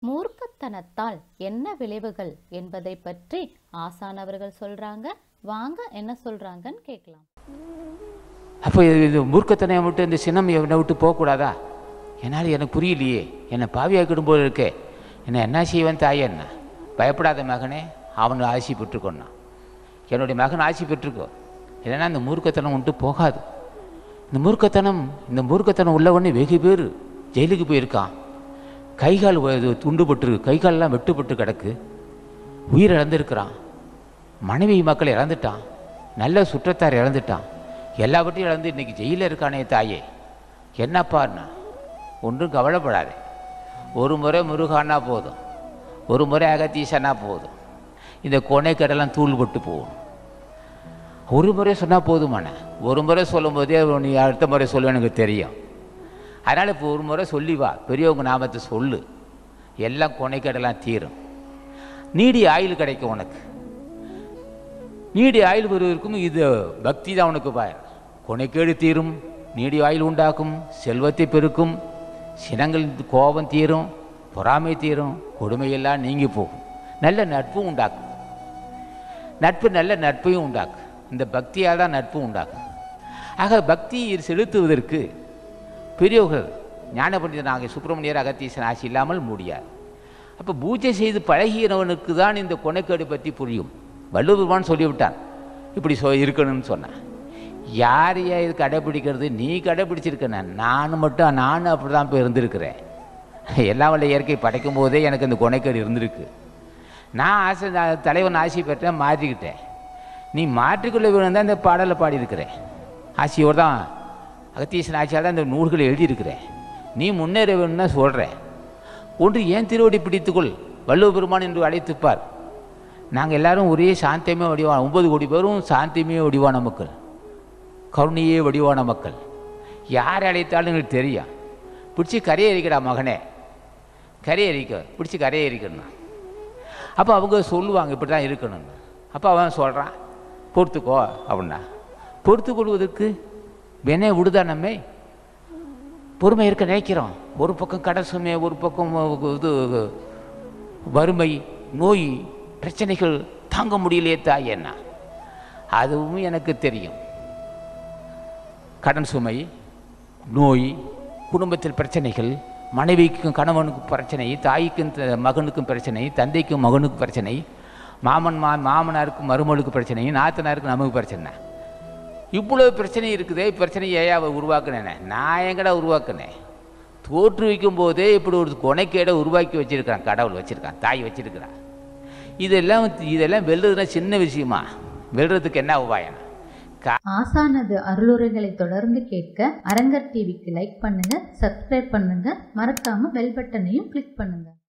மூர்க்கத்தனத்தால் என்ன விளைவுகள் என்பதை பற்றி ஆசான் அவர்கள் சொல்றாங்க வாங்க என்ன சொல்றாங்கன்னு கேட்கலாம் அப்போ இது இது மூர்க்கத்தனை விட்டு இந்த சினம் என்னை விட்டு போகக்கூடாதா என்னால் எனக்கு புரியலையே என்னை பாவியாக்கிடும் போல இருக்கே என்ன என்ன செய்வன் தாயே என்ன பயப்படாத மகனே அவனை ஆசி பெற்றுக்கொண்டான் என்னுடைய மகன் ஆசி பெற்றுக்கோ இல்லைன்னா இந்த மூர்க்கத்தனம் விட்டு போகாது இந்த மூர்க்கத்தனம் இந்த மூர்க்கத்தனம் உள்ளவொடனே வெகு பேர் ஜெயிலுக்கு போயிருக்கான் கை கால் வ- இது துண்டுபட்டு கை காலெல்லாம் வெட்டுப்பட்டு கிடக்கு உயிர் இழந்திருக்கிறான் மனைவி மக்கள் இழந்துட்டான் நல்ல சுற்றத்தார் இழந்துட்டான் எல்லாவற்றையும் இழந்து இன்னைக்கு ஜெயிலில் இருக்கானே தாயே என்னப்பான்னா ஒன்றும் கவலைப்படாதே ஒரு முறை முருகானா போதும் ஒரு முறை அகத்தீசனா போதும் இந்த கொனைக்கடெல்லாம் தூள் பட்டு போகும் ஒரு முறை சொன்னால் போதுமான ஒரு முறை சொல்லும்போதே நீ அடுத்த முறை சொல்ல எனக்கு தெரியும் அதனால் இப்போ ஒரு முறை சொல்லி வா பெரியவங்க நாமத்தை சொல்லு எல்லாம் கொனைக்கடெல்லாம் தீரும் நீடி ஆயுள் கிடைக்கும் உனக்கு நீடி ஆயுள் வருவதற்கும் இது பக்தி தான் உனக்கு பாயர் கொனைக்கேடு தீரும் நீடி ஆயுள் உண்டாக்கும் செல்வத்தை பெருக்கும் சினங்கள் கோபம் தீரும் பொறாமை தீரும் கொடுமையெல்லாம் நீங்கி போகும் நல்ல நட்பும் உண்டாக்கும் நட்பு நல்ல நட்பையும் உண்டாக்கும் இந்த பக்தியால் தான் நட்பு உண்டாக்கும் ஆக பக்தி செலுத்துவதற்கு பெரியவர்கள் ஞான பண்டிதர் நாங்கள் சுப்பிரமணியர் அகத்தீசன் ஆசி இல்லாமல் முடியாது அப்போ பூஜை செய்து பழகியவனுக்கு தான் இந்த கொனைக்கேடு பற்றி புரியும் வள்ளுவருமான் சொல்லிவிட்டான் இப்படி சொ இருக்கணும்னு சொன்னான் யார் ஏன் இது கடைப்பிடிக்கிறது நீ கடைப்பிடிச்சிருக்கண்ண நான் மட்டும் நானும் அப்படி தான் இப்போ இருந்திருக்கிறேன் எல்லாம் வல்ல இயற்கை படைக்கும் போதே எனக்கு இந்த கொனைக்கேடு இருந்திருக்கு நான் ஆசை நான் தலைவன் ஆசி பெற்றேன் மாற்றிக்கிட்டேன் நீ மாற்றிக்கொள்ள வேணும் தான் இந்த பாடலை பாடியிருக்கிறேன் ஆசியோடு தான் அகத்தீசன் ஆட்சியால் தான் இந்த நூல்களை எழுதியிருக்கிறேன் நீ முன்னேற வேணும்னு சொல்கிறேன் ஒன்று ஏன் திருவடி பிடித்துக்கொள் வள்ளுவ பெருமான் என்று அழைத்துப்பார் நாங்கள் எல்லாரும் ஒரே சாந்தியமே வடிவான ஒன்பது கோடி பேரும் சாந்தியமே வடிவான மக்கள் கருணையே வடிவான மக்கள் யார் அழைத்தாலும் எங்களுக்கு தெரியும் பிடிச்சி கரையை எரிக்கடா மகனே கரையை எரிக்க பிடிச்சி கரையை எரிக்கணும் அப்போ அவங்க சொல்லுவாங்க இப்படி தான் இருக்கணும்னு அப்போ அவன் சொல்கிறான் பொறுத்துக்கோ அப்படின்னா பொறுத்து கொள்வதற்கு வினை விடுதா நம்மை பொறுமை இருக்க நினைக்கிறோம் ஒரு பக்கம் கடன் சுமை ஒரு பக்கம் இது வறுமை நோய் பிரச்சனைகள் தாங்க முடியலையே தாயேன்னா அதுவும் எனக்கு தெரியும் கடன் சுமை நோய் குடும்பத்தில் பிரச்சனைகள் மனைவிக்கும் கணவனுக்கும் பிரச்சனை தாய்க்கும் த- மகனுக்கும் பிரச்சனை தந்தைக்கும் மகனுக்கும் பிரச்சனை மாமன் மா மாமனாருக்கும் மருமகளுக்கு பிரச்சனை நாத்தனாருக்கு நமக்கு பிரச்சனை இவ்வளோ பிரச்சனை இருக்குதே பிரச்சனை ஏன் அவ உருவாக்குனேனே நான் எங்கடா உருவாக்குனேன் தோற்றுவிக்கும் போதே இப்படி ஒரு கொனைக்கேடை உருவாக்கி வச்சிருக்கான் கடவுள் வச்சிருக்கான் தாய் வச்சிருக்கிறான் இதெல்லாம் இதெல்லாம் வெல்றதுனா சின்ன விஷயமா வெல்றதுக்கு என்ன உபாயம் கா ஆசானது அருளுரைகளை தொடர்ந்து கேட்க அரங்கர் டிவிக்கு லைக் பண்ணுங்க சப்ஸ்கிரைப் பண்ணுங்க மறக்காம பெல் பட்டனையும் கிளிக் பண்ணுங்க